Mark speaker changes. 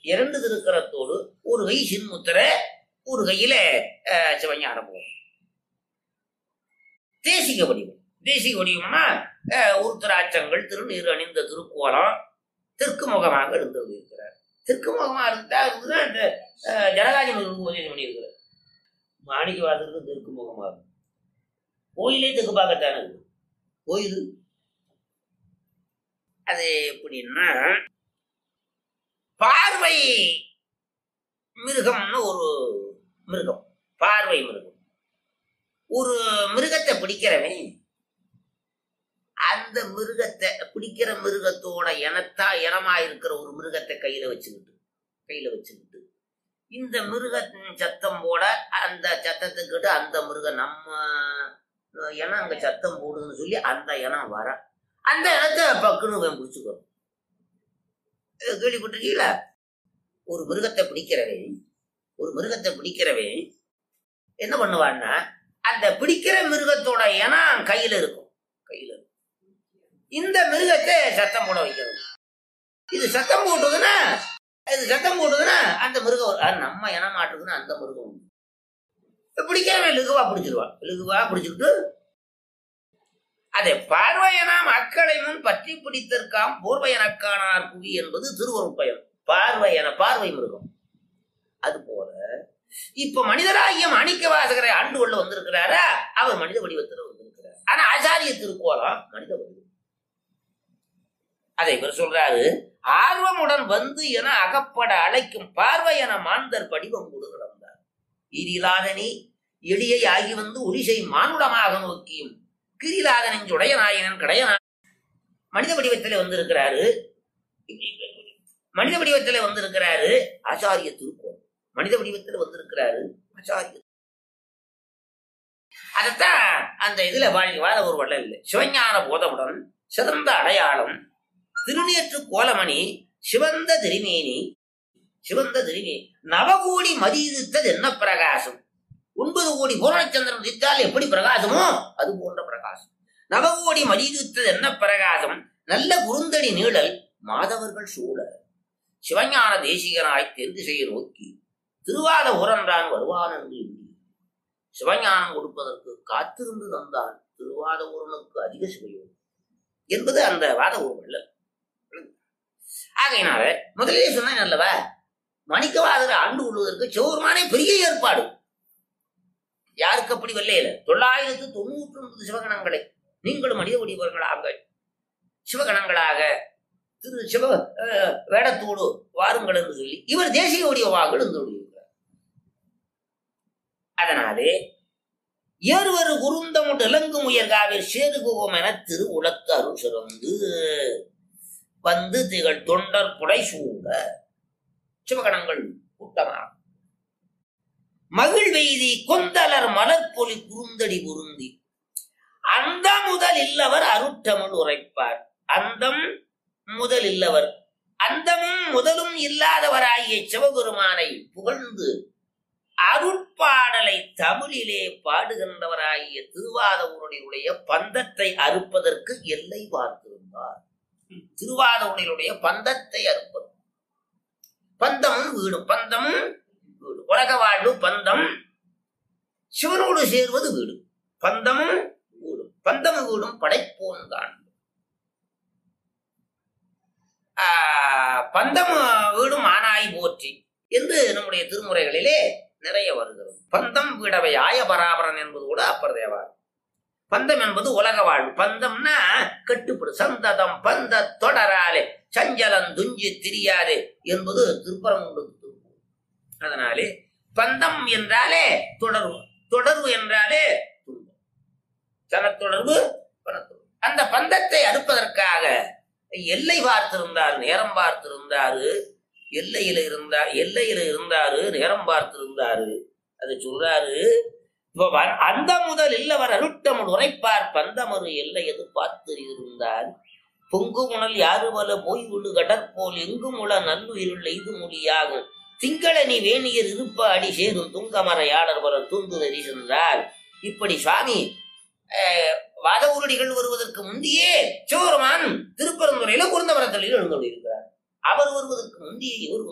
Speaker 1: இரண்டு திருக்கரத்தோடு ஒரு கை சின்முத்திர ஒரு கையில அஹ், சிவஞான போகும் தேசிக வடிவம் தேசிக வடிவம்னா அஹ், உருத்திராட்சங்கள் திருநீர் அணிந்த திருக்கோலம் தெற்கு முகமாக இருந்து இருக்கிறார் தெற்கு முகமாக இருந்தா இருந்துன்னா இந்த அஹ், ஜனகாஜனுக்கு உபதேசம் பண்ணியிருக்கிறார் மாணிக்கவாசருக்கு தெற்கு முகமாக கோயிலே தெற்கு பார்க்கத்தானே இருக்கு கோயில் அது எப்படின்னா பார்வை மிருகம்னு ஒரு மிருகம் பார்வை மிருகம் ஒரு மிருகத்தை பிடிக்கிறவன் அந்த மிருகத்தை பிடிக்கிற மிருகத்தோட இனத்தா இனமா இருக்கிற ஒரு மிருகத்தை கையில வச்சுக்கிட்டு கையில வச்சுக்கிட்டு இந்த மிருகத்தின் சத்தம் போட அந்த சத்தத்துக்கிட்ட அந்த மிருகம் நம்ம இனம் அங்க சத்தம் போடுதுன்னு சொல்லி அந்த இனம் வர அந்த இடத்த பக்குன்னு இவன் பிடிச்சுக்கோ இது கேள்விப்பட்டிருக்கீங்களா ஒரு மிருகத்தை பிடிக்கிறவன் ஒரு மிருகத்தை பிடிக்கிறவன் என்ன பண்ணுவான்னா அந்த பிடிக்கிற மிருகத்தோட இனம் கையில இருக்கும் கையில இருக்கும் இந்த மிருகத்தை சத்தம் போட வைக்கிறது இது சத்தம் போட்டதுன்னா இது சத்தம் போட்டதுன்னா அந்த மிருகம் வரும். அது நம்ம இனம் மாட்டுதுன்னா அந்த மிருகம் உண்டு. பிடிக்கிறவன் லகுவா பிடிச்சிருவான் லகுவா பிடிச்சிக்கிட்டு அதை பார்வையன மக்களை முன் பற்றி பிடித்திருக்காம் போர்வையனக்கானார் புவி என்பது திருவருட்பயம் பார்வையன பார்வை மிருகம் அது போல இப்ப மனிதராகிய மாணிக்க வாசகரை ஆண்டு கொள்ள வந்திருக்கிறாரா அவர் மனித வடிவத்தில் வந்திருக்கிறார் ஆனா ஆச்சாரிய திருக்கோலம் மனித வடிவம் அதை இவர் சொல்றாரு ஆர்வமுடன் வந்து என அகப்பட அழைக்கும் பார்வை என மாந்தர் படிவம் கொடு கிடந்தார் ஈரிலாதனி எளியை ஆகி வந்து ஒளிசை மானுடமாக நோக்கியும் கிரிலாதனின் சுடைய நாயகன் கடையனா மனித வடிவத்திலே வந்திருக்கிறாரு மனித வடிவத்திலே வந்திருக்கிறாரு ஆச்சாரிய திருக்கோள் மனித வடிவத்தில் வந்திருக்கிறாரு ஆச்சாரிய அதைத்தான் அந்த இதுல வாழ் வாத ஒரு வள்ளல் இல்லை சிவஞான போதமுடன் சிறந்த அடையாளம் திருநேற்று கோலமணி சிவந்த திருமேனி சிவந்த திருமேனி நவகோடி மதியுத்தது என்ன பிரகாசம் ஒன்பது கோடி பூரணச்சந்திரன் உதித்தால் எப்படி பிரகாசமோ அது போன்ற பிரகாசம் நவகோடி மதியுத்தது என்ன பிரகாசம் நல்ல குறுந்தடி நீழல் மாதவர்கள் சூழ சிவஞான தேசிகனாய் தென் செய்ய நோக்கி திருவாத உரன்றான் வருவான் என்று எண்ணி சிவஞானம் கொடுப்பதற்கு காத்திருந்து தந்தான் திருவாத ஊரனுக்கு அதிக சுவையோடு என்பது அந்த வாத ஊர் ஆகையினால முதலிலே சொன்னேன் அல்லவா மணிக்கவாதரை ஆண்டு கொள்வதற்கு சிவபெருமானே பெரிய ஏற்பாடு யாருக்கு அப்படி வெள்ளையில தொள்ளாயிரத்து தொண்ணூற்றி ஒன்பது சிவகணங்களை நீங்களும் மனித வடிவர்களாக சிவகணங்களாக திரு சிவ அஹ், வேடத்தோடு வாருங்கள் என்று சொல்லி இவர் தேசிய வடிவமாக இருந்து கொண்டிருக்கிறார் அதனாலே ஏறுவரு குருந்தமுட்டு இலங்கு முயற்காவில் சேது குகம் என திரு உலத்து அருள் சிறந்து வந்து திகழ் தொண்டர் புடை சூழ சிவகணங்கள் கூட்டமாக மகிழ் வெய்தி கொந்தலர் மலர்பொலி குறுந்தடி குருந்தி அந்த முதல் இல்லவர் அருட்டமிழ் உரைப்பார் அந்தம் முதல் இல்லவர் அந்தமும் முதலும் இல்லாதவராகிய சிவபெருமானை புகழ்ந்து அருட்பாடலை தமிழிலே பாடுகின்றவராகிய திருவாதவருடைய பந்தத்தை அறுப்பதற்கு எல்லை பார்த்திருந்தார் திருவாதவனுடைய பந்தத்தை அறுப்பது பந்தமும் வீடும் பந்தமும் வீடு உலக வாழ்வு பந்தம் சிவனோடு சேர்வது வீடு பந்தமும் வீடும் பந்தம் வீடும் படைப்போன் தான் பந்தம் வீடும் ஆனாய் போற்றி என்று நம்முடைய திருமுறைகளிலே நிறைய வருகிறது பந்தம் வீடவை ஆய பராபரன் என்பது கூட அப்பர் தேவார் பந்தம் என்பது உலக வாழ்வு பந்தம்னா கட்டுப்படு சந்ததம் பந்த தொடராலே சஞ்சலம் துஞ்சி திரியாதே என்பது திருப்பரங்குன்றது அதனாலே பந்தம் என்றாலே தொடர்பு தொடர்பு என்றாலே துன்பம் தனத்தொடர்பு பணத்தொடர்பு அந்த பந்தத்தை அறுப்பதற்காக எல்லை பார்த்திருந்தார் நேரம் பார்த்திருந்தாரு எல்லையில இருந்தா எல்லையில இருந்தாரு நேரம் பார்த்திருந்தாரு அதை சொல்றாரு இப்ப வ- அந்த முதல் இல்லவர் அருட்டமுள் உரைப்பார் பந்தமரு எல்லை எது பார்த்து இருந்தார் பொங்கு முனல் யாரு வல போய் விழு கடற்போல் எங்கும் உள நல்லுயிருள் எய்து மொழியாகும் திங்களனி வேணியர் இருப்ப அடி சேரும் துங்கமரையாளர் பலர் தூந்துதறி சென்றார் இப்படி சுவாமி அஹ், வாத ஊரடிகள் வருவதற்கு முந்தையே சிவபெருமான் திருப்பரந்துரையில குருந்தமரத்தலில் எழுந்தொழியிருக்கிறார் அவர் வருவதற்கு முந்தைய இவர்